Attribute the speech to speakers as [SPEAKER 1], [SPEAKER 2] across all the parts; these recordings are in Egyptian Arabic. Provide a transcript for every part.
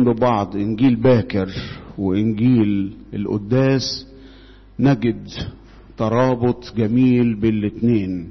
[SPEAKER 1] جنب بعض انجيل باكر وانجيل القداس نجد ترابط جميل بين الاتنين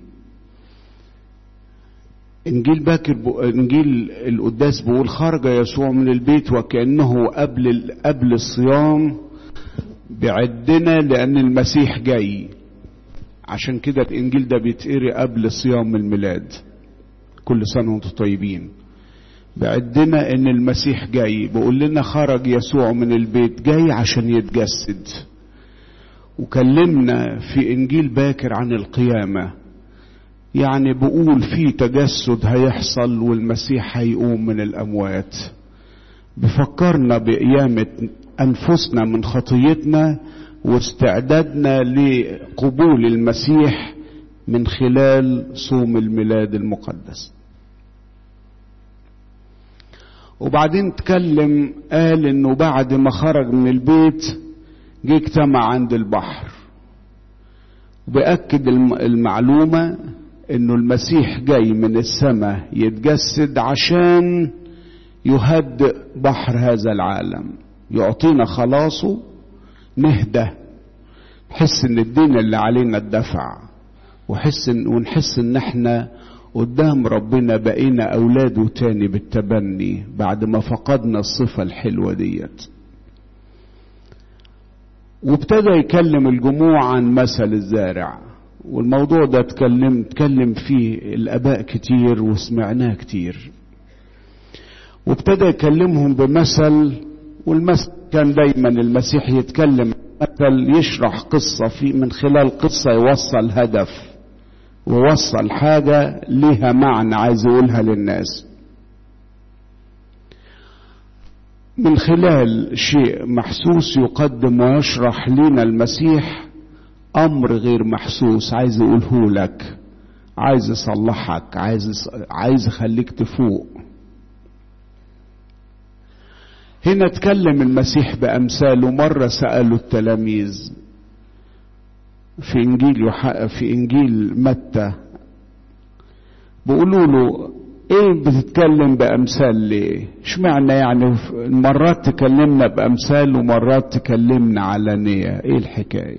[SPEAKER 1] انجيل باكر ب... انجيل القداس بيقول خرج يسوع من البيت وكانه قبل قبل الصيام بعدنا لان المسيح جاي عشان كده الانجيل ده بيتقري قبل صيام الميلاد كل سنه وانتم طيبين بعدنا ان المسيح جاي بيقول لنا خرج يسوع من البيت جاي عشان يتجسد وكلمنا في انجيل باكر عن القيامه يعني بقول في تجسد هيحصل والمسيح هيقوم من الاموات بفكرنا بقيامه انفسنا من خطيتنا واستعدادنا لقبول المسيح من خلال صوم الميلاد المقدس وبعدين اتكلم قال انه بعد ما خرج من البيت جه اجتمع عند البحر وبأكد المعلومة انه المسيح جاي من السماء يتجسد عشان يهدئ بحر هذا العالم يعطينا خلاصه نهدى نحس ان الدين اللي علينا اتدفع وحس إن ونحس ان احنا قدام ربنا بقينا اولاده تاني بالتبني بعد ما فقدنا الصفة الحلوة ديت وابتدى يكلم الجموع عن مثل الزارع والموضوع ده اتكلم اتكلم فيه الاباء كتير وسمعناه كتير وابتدى يكلمهم بمثل والمثل كان دايما المسيح يتكلم مثل يشرح قصة في من خلال قصة يوصل هدف ووصل حاجة لها معنى عايز يقولها للناس من خلال شيء محسوس يقدم ويشرح لنا المسيح امر غير محسوس عايز يقوله لك عايز يصلحك عايز عايز يخليك تفوق هنا اتكلم المسيح بامثاله مره سالوا التلاميذ في انجيل يح... في انجيل متى بيقولوا له ايه بتتكلم بامثال ليه اشمعنى يعني مرات تكلمنا بامثال ومرات تكلمنا علانيه ايه الحكايه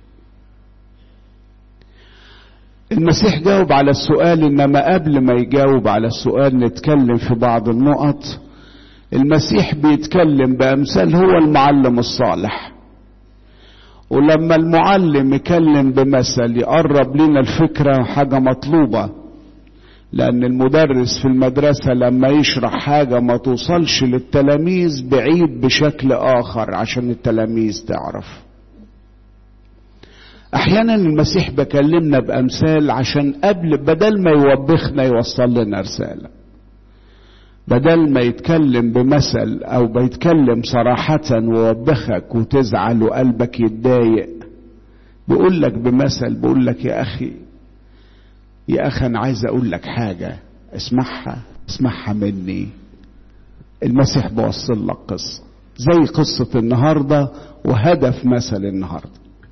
[SPEAKER 1] المسيح جاوب على السؤال انما قبل ما يجاوب على السؤال نتكلم في بعض النقط المسيح بيتكلم بامثال هو المعلم الصالح ولما المعلم يكلم بمثل يقرب لنا الفكره حاجه مطلوبه لان المدرس في المدرسه لما يشرح حاجه ما توصلش للتلاميذ بعيد بشكل اخر عشان التلاميذ تعرف احيانا المسيح بكلمنا بامثال عشان قبل بدل ما يوبخنا يوصل لنا رساله بدل ما يتكلم بمثل او بيتكلم صراحة ووبخك وتزعل وقلبك يتضايق بيقول لك بمثل بيقول لك يا اخي يا اخي انا عايز اقول لك حاجة اسمعها اسمعها مني المسيح بوصل لك قصة زي قصة النهاردة وهدف مثل النهارده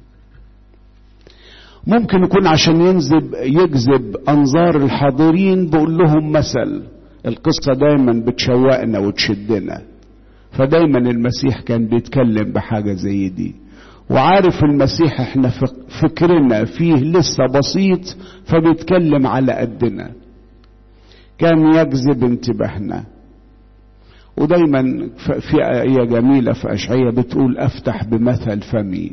[SPEAKER 1] ممكن يكون عشان ينزب يجذب انظار الحاضرين بقول لهم مثل القصه دايما بتشوقنا وتشدنا فدايما المسيح كان بيتكلم بحاجه زي دي وعارف المسيح احنا فكرنا فيه لسه بسيط فبيتكلم على قدنا كان يجذب انتباهنا ودايما في آية جميلة في أشعية بتقول أفتح بمثل فمي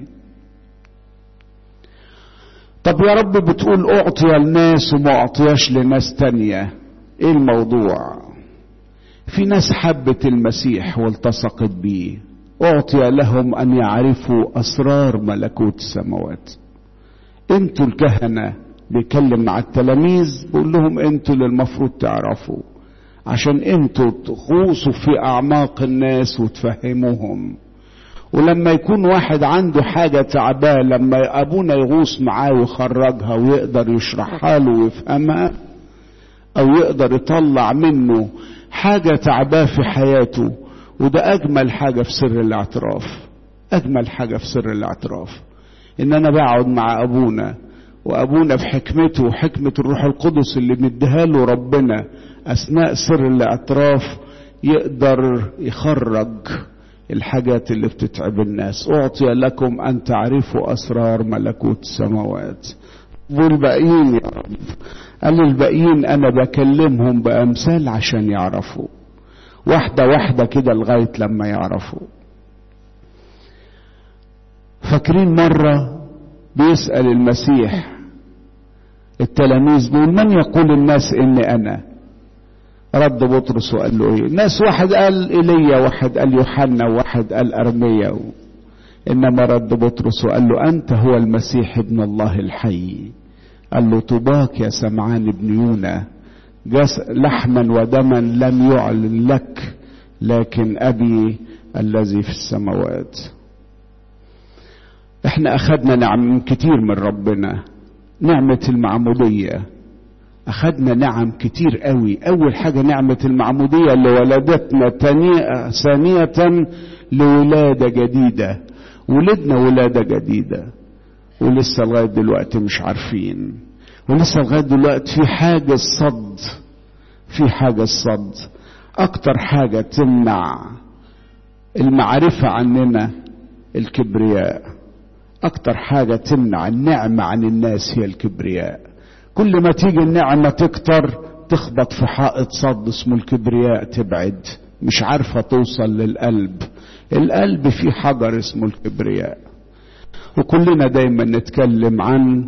[SPEAKER 1] طب يا رب بتقول أعطي الناس وما أعطياش لناس تانية إيه الموضوع في ناس حبت المسيح والتصقت بيه أعطي لهم أن يعرفوا أسرار ملكوت السماوات انتوا الكهنة بيتكلم مع التلاميذ بيقول لهم انتوا اللي المفروض تعرفوا عشان انتوا تغوصوا في أعماق الناس وتفهموهم ولما يكون واحد عنده حاجة تعباه لما أبونا يغوص معاه ويخرجها ويقدر يشرحها له ويفهمها أو يقدر يطلع منه حاجة تعباه في حياته وده أجمل حاجة في سر الاعتراف أجمل حاجة في سر الاعتراف إن أنا بقعد مع أبونا وأبونا بحكمته وحكمة الروح القدس اللي مديها له ربنا أثناء سر الاعتراف يقدر يخرج الحاجات اللي بتتعب الناس اعطي لكم ان تعرفوا اسرار ملكوت السماوات والباقيين يا رب قال الباقيين انا بكلمهم بامثال عشان يعرفوا واحدة واحدة كده لغاية لما يعرفوا فاكرين مرة بيسأل المسيح التلاميذ بيقول من يقول الناس اني انا رد بطرس وقال له ايه ناس واحد قال ايليا واحد قال يوحنا وواحد قال ارميا انما رد بطرس وقال له انت هو المسيح ابن الله الحي قال له طباك يا سمعان ابن يونا جس لحما ودما لم يعلن لك لكن ابي الذي في السماوات احنا اخذنا نعم كتير من ربنا نعمة المعمودية اخذنا نعم كتير قوي اول حاجة نعمة المعمودية اللي ولدتنا ثانية لولادة جديدة ولدنا ولادة جديدة ولسه لغاية دلوقتي مش عارفين ولسه لغاية دلوقتي في حاجة الصد في حاجة الصد اكتر حاجة تمنع المعرفة عننا الكبرياء اكتر حاجة تمنع النعمة عن الناس هي الكبرياء كل ما تيجي النعمة تكتر تخبط في حائط صد اسمه الكبرياء تبعد مش عارفة توصل للقلب القلب فيه حجر اسمه الكبرياء وكلنا دايما نتكلم عن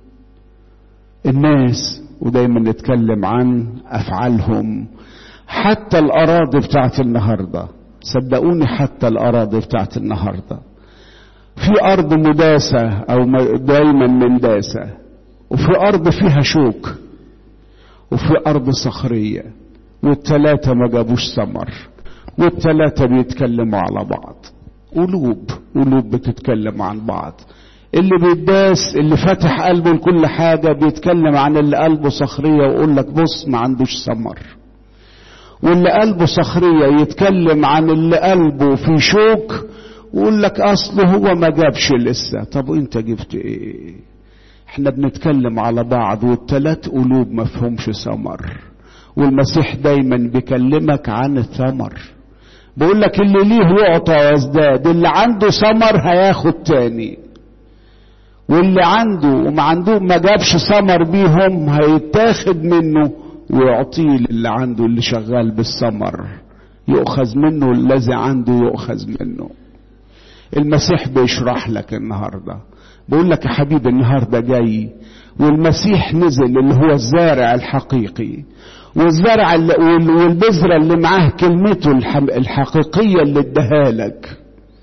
[SPEAKER 1] الناس ودايما نتكلم عن افعالهم حتى الاراضي بتاعت النهارده صدقوني حتى الاراضي بتاعت النهارده في ارض مداسه او دايما منداسه وفي ارض فيها شوك وفي ارض صخريه والتلاتة ما جابوش ثمر والتلاتة بيتكلموا على بعض قلوب قلوب بتتكلم عن بعض اللي بيداس اللي فاتح قلبه لكل حاجة بيتكلم عن اللي قلبه صخرية ويقول لك بص ما عندوش ثمر واللي قلبه صخرية يتكلم عن اللي قلبه في شوك ويقول لك اصله هو ما جابش لسه طب وانت جبت ايه احنا بنتكلم على بعض والتلات قلوب ما فيهمش ثمر والمسيح دايما بيكلمك عن الثمر بيقول لك اللي ليه يعطى ويزداد اللي عنده ثمر هياخد تاني واللي عنده وما عنده ما جابش ثمر بيهم هيتاخد منه ويعطيه للي عنده اللي شغال بالثمر يؤخذ منه الذي عنده يؤخذ منه المسيح بيشرح لك النهارده بقول لك يا حبيبي النهارده جاي والمسيح نزل اللي هو الزارع الحقيقي والزرع والبذرة اللي معاه كلمته الحقيقية اللي اداها لك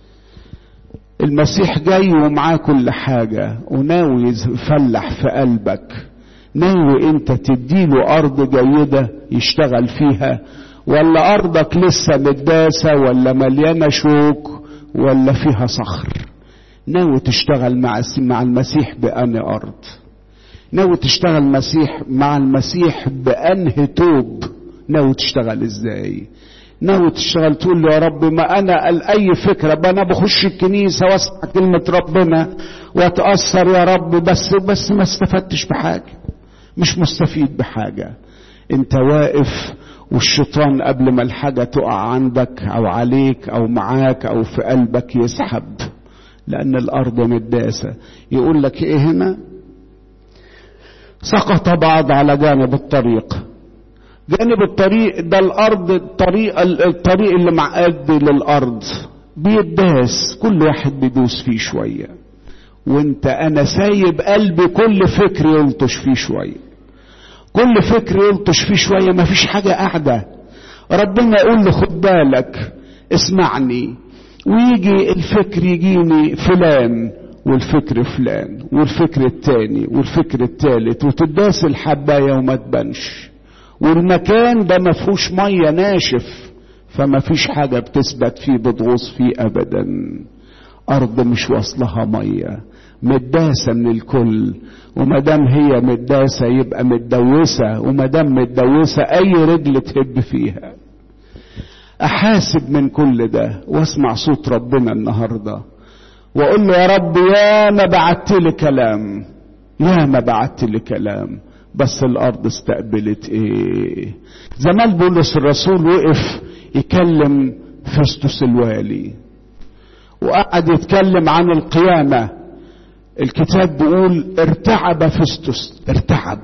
[SPEAKER 1] المسيح جاي ومعاه كل حاجة وناوي يفلح في قلبك ناوي انت تديله ارض جيدة يشتغل فيها ولا ارضك لسه متداسة ولا مليانة شوك ولا فيها صخر ناوي تشتغل مع مع المسيح بأني أرض ناوي تشتغل مسيح مع المسيح بأنهي توب ناوي تشتغل ازاي ناوي تشتغل تقول له يا رب ما انا اي فكره بقى انا بخش الكنيسه واسمع كلمه ربنا واتاثر يا رب بس بس ما استفدتش بحاجه مش مستفيد بحاجه انت واقف والشيطان قبل ما الحاجه تقع عندك او عليك او معاك او في قلبك يسحب لان الارض متداسه يقول لك ايه هنا سقط بعض على جانب الطريق جانب الطريق ده الارض الطريق الطريق اللي معقد للارض بيداس كل واحد بيدوس فيه شويه وانت انا سايب قلبي كل فكر يلطش فيه شويه كل فكر يلطش فيه شويه مفيش حاجه قاعده ربنا يقول له خد بالك اسمعني ويجي الفكر يجيني فلان والفكر فلان والفكر التاني والفكر التالت وتداس الحباية وما تبانش والمكان ده ما فيهوش مية ناشف فما فيش حاجة بتثبت فيه بتغوص فيه أبدا أرض مش واصلها مية متداسة من الكل وما دام هي متداسة يبقى متدوسة وما دام متدوسة أي رجل تهب فيها أحاسب من كل ده واسمع صوت ربنا النهارده واقول له يا رب يا ما بعت لي كلام يا ما بعت لي كلام بس الارض استقبلت ايه زمان بولس الرسول وقف يكلم فستس الوالي وقعد يتكلم عن القيامة الكتاب بيقول ارتعب فستس ارتعب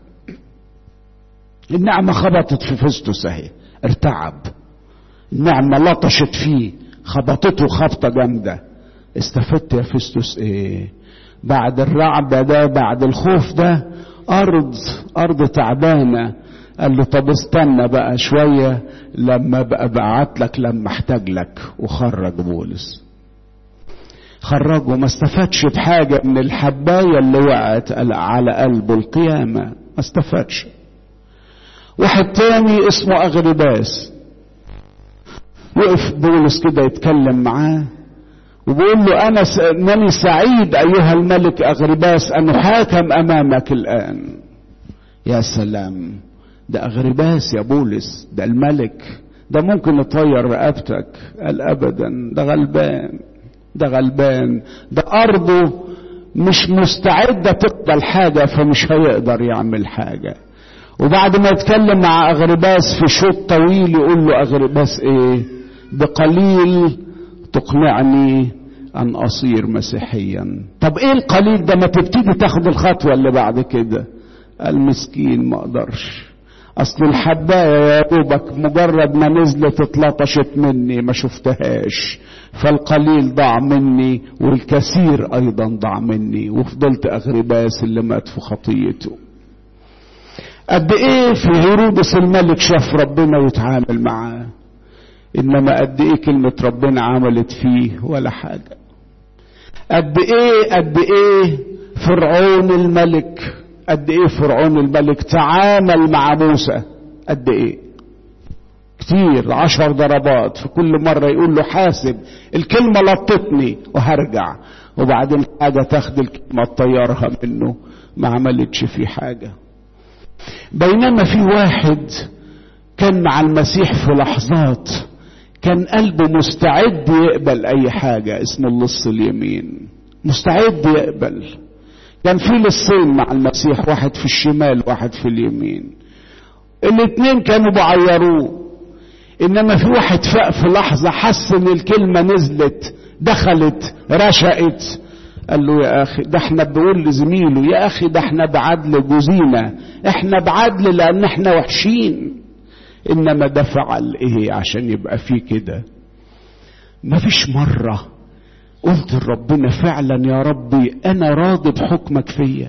[SPEAKER 1] النعمة خبطت في فستس اهي ارتعب النعمة لطشت فيه خبطته خبطة جامدة استفدت يا فستس ايه بعد الرعب ده بعد الخوف ده ارض ارض تعبانة قال له طب استنى بقى شوية لما بقى بعت لك لما احتاج لك وخرج بولس خرجه ما استفادش بحاجة من الحباية اللي وقعت على قلبه القيامة ما استفادش واحد تاني اسمه أغرباس وقف بولس كده يتكلم معاه وبيقول له أنا أنني سعيد أيها الملك أغرباس أن أحاكم أمامك الآن يا سلام ده أغرباس يا بولس ده الملك ده ممكن يطير رقبتك قال أبدا ده غلبان ده غلبان ده أرضه مش مستعدة تقبل حاجة فمش هيقدر يعمل حاجة وبعد ما يتكلم مع أغرباس في شوط طويل يقول له أغرباس إيه بقليل تقنعني أن أصير مسيحيا طب إيه القليل ده ما تبتدي تاخد الخطوة اللي بعد كده المسكين ما أقدرش أصل الحباية يا دوبك مجرد ما نزلت اتلطشت مني ما شفتهاش فالقليل ضاع مني والكثير أيضا ضاع مني وفضلت أغرباس اللي مات في خطيته قد ايه في هيرودس الملك شاف ربنا ويتعامل معاه انما قد ايه كلمة ربنا عملت فيه ولا حاجة قد ايه قد ايه فرعون الملك قد ايه فرعون الملك تعامل مع موسى قد ايه كتير عشر ضربات في كل مرة يقول له حاسب الكلمة لطتني وهرجع وبعدين حاجة تاخد الكلمة تطيرها منه ما عملتش فيه حاجة بينما في واحد كان مع المسيح في لحظات كان قلبه مستعد يقبل اي حاجة اسمه اللص اليمين مستعد يقبل كان في لصين مع المسيح واحد في الشمال واحد في اليمين الاتنين كانوا بعيروه انما في واحد فاق في لحظة حس ان الكلمة نزلت دخلت رشقت قال له يا اخي ده احنا بنقول لزميله يا اخي ده احنا بعدل جوزينا احنا بعدل لان احنا وحشين انما ده فعل ايه عشان يبقى فيه كده مفيش مرة قلت لربنا فعلا يا ربي انا راضي بحكمك فيا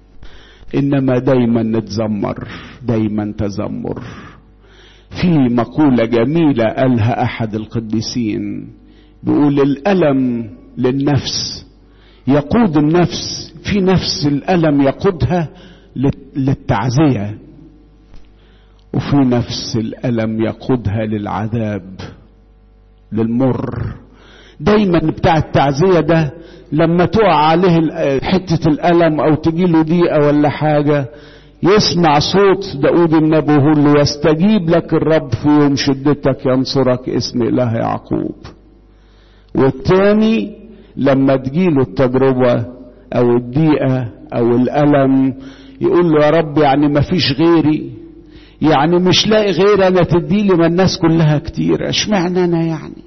[SPEAKER 1] انما دايما نتذمر دايما تذمر في مقولة جميلة قالها احد القديسين بيقول الالم للنفس يقود النفس في نفس الألم يقودها للتعزية وفي نفس الألم يقودها للعذاب للمر دايما بتاع التعزية ده لما تقع عليه حتة الألم أو تجيله ضيقة ولا حاجة يسمع صوت داود النبي يقول له يستجيب لك الرب في يوم شدتك ينصرك اسم إله يعقوب والتاني لما تجيله التجربة او الضيقة او الالم يقول له يا رب يعني ما فيش غيري يعني مش لاقي غير انا تديلي ما الناس كلها كتير اشمعنى انا يعني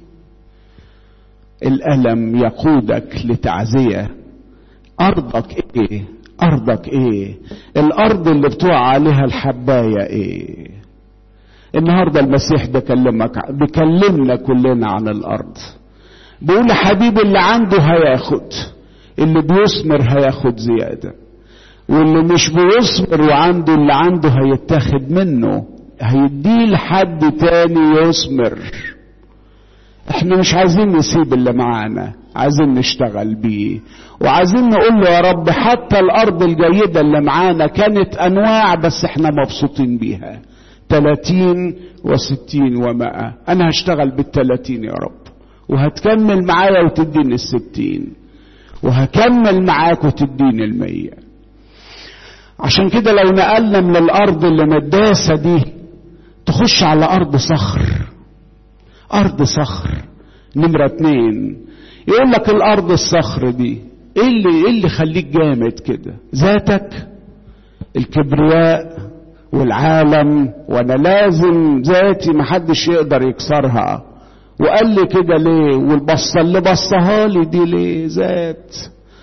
[SPEAKER 1] الالم يقودك لتعزية ارضك ايه ارضك ايه الارض اللي بتوع عليها الحباية ايه النهاردة المسيح بكلمك بكلمنا كلنا عن الارض بيقول حبيبي اللي عنده هياخد اللي بيثمر هياخد زيادة واللي مش بيثمر وعنده اللي عنده هيتاخد منه هيديه لحد تاني يثمر احنا مش عايزين نسيب اللي معانا عايزين نشتغل بيه وعايزين نقول له يا رب حتى الارض الجيدة اللي معانا كانت انواع بس احنا مبسوطين بيها تلاتين وستين ومائة انا هشتغل بالتلاتين يا رب وهتكمل معايا وتديني الستين وهكمل معاك وتديني المية عشان كده لو نقلنا من الارض اللي مداسة دي تخش على ارض صخر ارض صخر نمرة اتنين يقول لك الارض الصخر دي ايه اللي ايه اللي يخليك جامد كده ذاتك الكبرياء والعالم وانا لازم ذاتي محدش يقدر يكسرها وقال لي كده ليه والبصة اللي بصها لي دي ليه ذات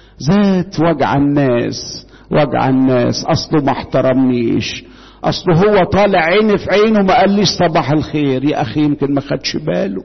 [SPEAKER 1] ذات وجع الناس وجع الناس اصله ما احترمنيش اصله هو طالع عيني في عينه ما قاليش صباح الخير يا اخي يمكن ما خدش باله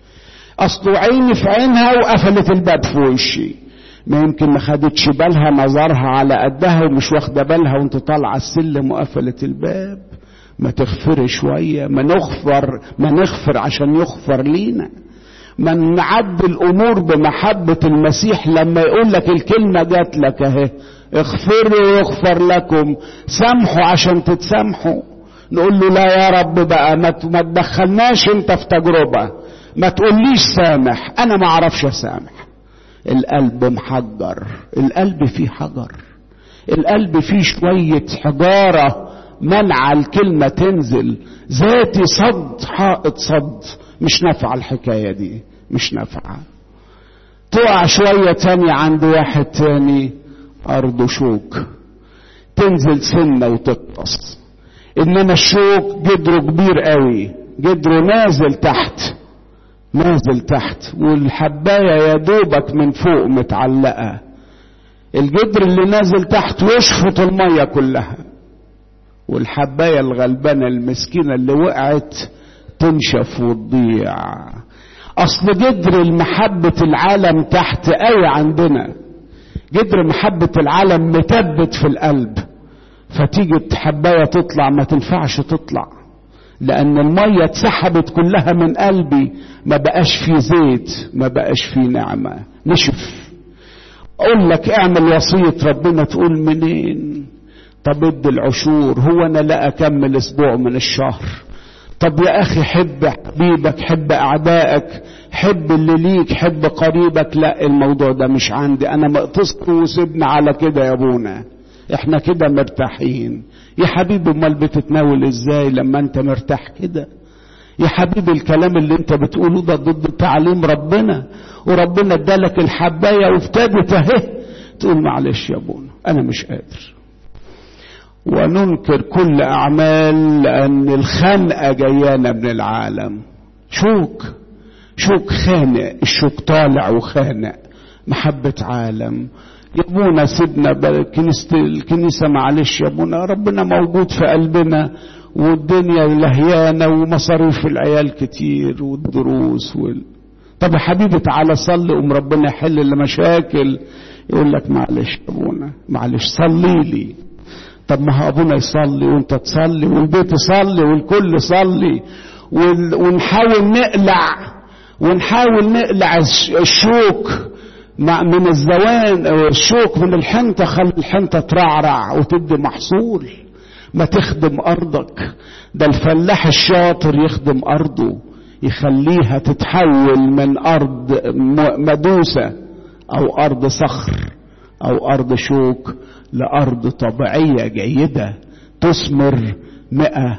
[SPEAKER 1] اصله عيني في عينها وقفلت الباب في وشي ما يمكن ما خدتش بالها نظرها على قدها ومش واخده بالها وانت طالعه السلم وقفلت الباب ما تغفري شويه ما نغفر ما نغفر عشان يغفر لينا ما نعدي الامور بمحبه المسيح لما يقول لك الكلمه جات لك اهي اغفروا يغفر لكم سامحوا عشان تتسامحوا نقول له لا يا رب بقى ما تدخلناش انت في تجربه ما تقوليش سامح انا ما اعرفش اسامح القلب محجر القلب فيه حجر القلب فيه شوية حجارة منع الكلمة تنزل ذاتي صد حائط صد مش نافعة الحكاية دي مش نافعة تقع شوية تاني عند واحد تاني أرضه شوك تنزل سنة وتقص إنما الشوك جدره كبير قوي جدره نازل تحت نازل تحت والحباية يا دوبك من فوق متعلقة الجدر اللي نازل تحت يشفط المية كلها والحباية الغلبانة المسكينة اللي وقعت تنشف وتضيع اصل جدر المحبة العالم تحت قوي عندنا جدر محبة العالم متبت في القلب فتيجي حباية تطلع ما تنفعش تطلع لان المية اتسحبت كلها من قلبي ما بقاش فيه زيت ما بقاش فيه نعمة نشف اقول لك اعمل وصية ربنا تقول منين طب ادي العشور هو انا لا اكمل اسبوع من الشهر طب يا اخي حب حبيبك حب اعدائك حب اللي ليك حب قريبك لا الموضوع ده مش عندي انا مقتصد وسيبنا على كده يا ابونا احنا كده مرتاحين يا حبيبي امال بتتناول ازاي لما انت مرتاح كده يا حبيبي الكلام اللي انت بتقوله ده ضد تعليم ربنا وربنا ادالك الحبايه وابتدت اهي تقول معلش يا ابونا انا مش قادر وننكر كل اعمال لان الخنقه جيانا من العالم شوك شوك خانق الشوك طالع وخانق محبه عالم يا ابونا سيبنا كنيسة الكنيسة معلش يا ابونا ربنا موجود في قلبنا والدنيا لهيانة ومصاريف العيال كتير والدروس وال... طب يا حبيبي تعالى صلي قوم ربنا يحل المشاكل يقول لك معلش يا ابونا معلش صلي لي طب ما هو ابونا يصلي وانت تصلي والبيت يصلي والكل يصلي وال... ونحاول نقلع ونحاول نقلع الشوك مع من الزوان الشوك من الحنطة خلي الحنطة ترعرع وتدي محصول ما تخدم أرضك ده الفلاح الشاطر يخدم أرضه يخليها تتحول من أرض مدوسة أو أرض صخر أو أرض شوك لأرض طبيعية جيدة تثمر مئة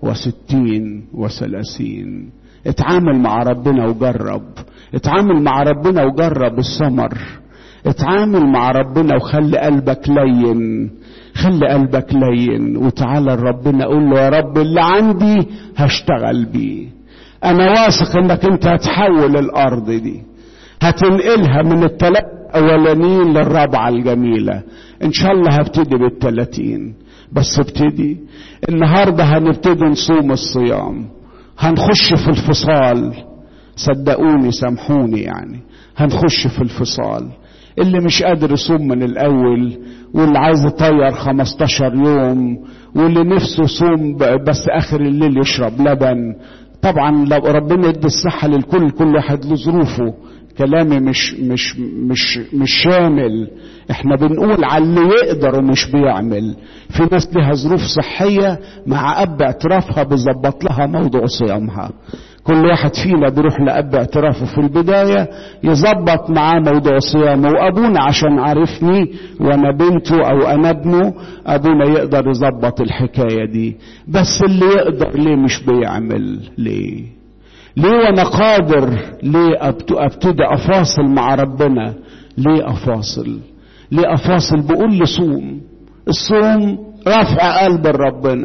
[SPEAKER 1] وستين وثلاثين اتعامل مع ربنا وجرب اتعامل مع ربنا وجرب الثمر اتعامل مع ربنا وخلي قلبك لين خلي قلبك لين وتعالى لربنا قول له يا رب اللي عندي هشتغل بيه انا واثق انك انت هتحول الارض دي هتنقلها من الثلاث اولانيين للرابعه الجميله ان شاء الله هبتدي بالثلاثين بس ابتدي النهارده هنبتدي نصوم الصيام هنخش في الفصال صدقوني سامحوني يعني هنخش في الفصال اللي مش قادر يصوم من الاول واللي عايز يطير 15 يوم واللي نفسه يصوم بس اخر الليل يشرب لبن طبعا لو ربنا يدي الصحة للكل كل واحد له ظروفه كلامي مش مش مش مش شامل احنا بنقول على اللي يقدر ومش بيعمل في ناس لها ظروف صحية مع اب اعترافها بيظبط لها موضوع صيامها كل واحد فينا بيروح لأب اعترافه في البداية يظبط معاه موضوع صيامه وأبونا عشان عارفني وأنا بنته أو أنا ابنه أبونا يقدر يظبط الحكاية دي بس اللي يقدر ليه مش بيعمل ليه ليه وأنا قادر ليه أبتدي أفاصل مع ربنا ليه أفاصل ليه أفاصل بقول لي صوم الصوم رفع قلب ربنا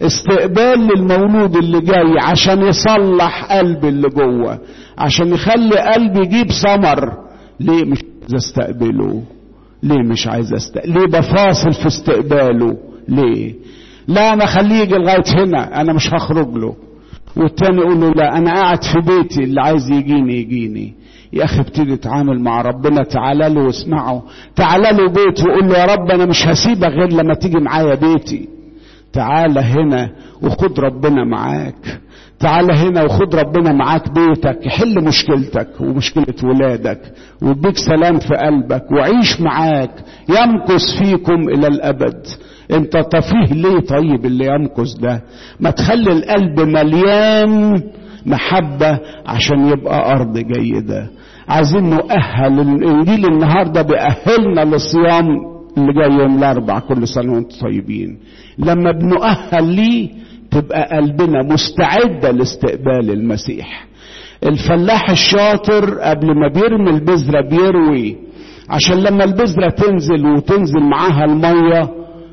[SPEAKER 1] استقبال للمولود اللي جاي عشان يصلح قلب اللي جوه عشان يخلي قلبي يجيب ثمر ليه مش عايز استقبله ليه مش عايز استقبله ليه بفاصل في استقباله ليه لا انا خليه يجي لغايه هنا انا مش هخرج له والتاني يقول له لا انا قاعد في بيتي اللي عايز يجيني يجيني يا اخي ابتدي اتعامل مع ربنا تعالى له واسمعه تعالى له بيته وقول له يا رب انا مش هسيبك غير لما تيجي معايا بيتي تعالى هنا وخد ربنا معاك تعالى هنا وخد ربنا معاك بيتك يحل مشكلتك ومشكلة ولادك ويديك سلام في قلبك وعيش معاك يمكث فيكم إلى الأبد انت طفيه ليه طيب اللي يمكث ده ما تخلي القلب مليان محبة عشان يبقى أرض جيدة عايزين نؤهل الإنجيل النهاردة بيأهلنا للصيام اللي جاي يوم الأربع كل سنة وانتم طيبين لما بنؤهل ليه تبقى قلبنا مستعدة لاستقبال المسيح الفلاح الشاطر قبل ما بيرمي البذرة بيروي عشان لما البذرة تنزل وتنزل معاها المية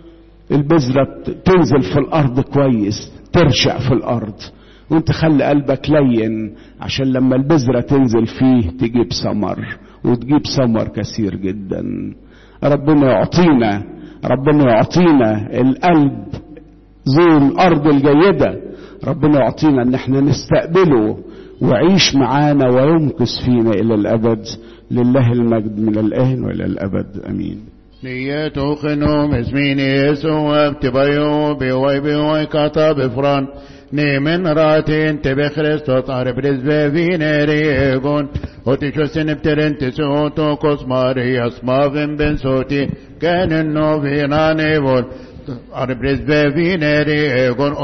[SPEAKER 1] البذرة تنزل في الأرض كويس ترشق في الأرض وانت خلي قلبك لين عشان لما البذرة تنزل فيه تجيب ثمر وتجيب ثمر كثير جدا ربنا يعطينا ربنا يعطينا القلب ذو الارض الجيده ربنا يعطينا ان احنا نستقبله ويعيش معانا ويمكث فينا الى الابد لله المجد من الان والى الابد امين
[SPEAKER 2] نيتو خنوم اسمين يسوع ابتبايو بيوي بيوي كاتا بفران نيمن راتين تبي خريستوس عرب رزبي في ريغون هوتي شو سنبترن تسوتو كوسماري اسمافن بن صوتي كان النوفينا نيبول عرب رزبي في ريغون